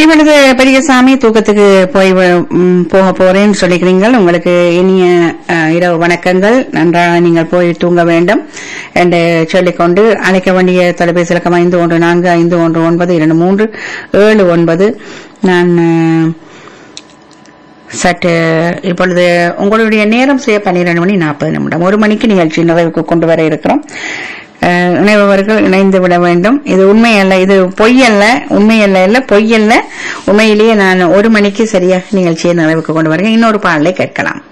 இப்பொழுது பெரியசாமி தூக்கத்துக்கு போய் வ- ம், போக போறேன்னு சொல்லிக்கிறீங்கள் உங்களுக்கு இனிய அஹ், இரவு வணக்கங்கள் நன்றாக நீங்கள் போய் தூங்க வேண்டும் என்று சொல்லிக்கொண்டு அழைக்க வேண்டிய தொலைபேசி இலக்கம் ஐந்து ஒன்று நான்கு ஐந்து ஒன்று ஒன்பது இரண்டு மூன்று ஏழு ஒன்பது நான் அஹ், சற்று இப்பொழுது உங்களுடைய நேரம் செய்ய பன்னிரண்டு மணி நாற்பது நிமிடம் ஒரு மணிக்கு நிகழ்ச்சி நிறைவுக்கு கொண்டு வர இருக்கிறோம் அஹ், இணைபவர்கள் இணைந்து விட வேண்டும் இது உண்மை அல்ல இது பொய் அல்ல உண்மை அல்ல இல்ல பொய் அல்ல உண்மையிலேயே நான் ஒரு மணிக்கு சரியாக நிகழ்ச்சியை நிறைவுக்கு கொண்டு வருகிறேன் இன்னொரு பாடலை கேட்கலாம்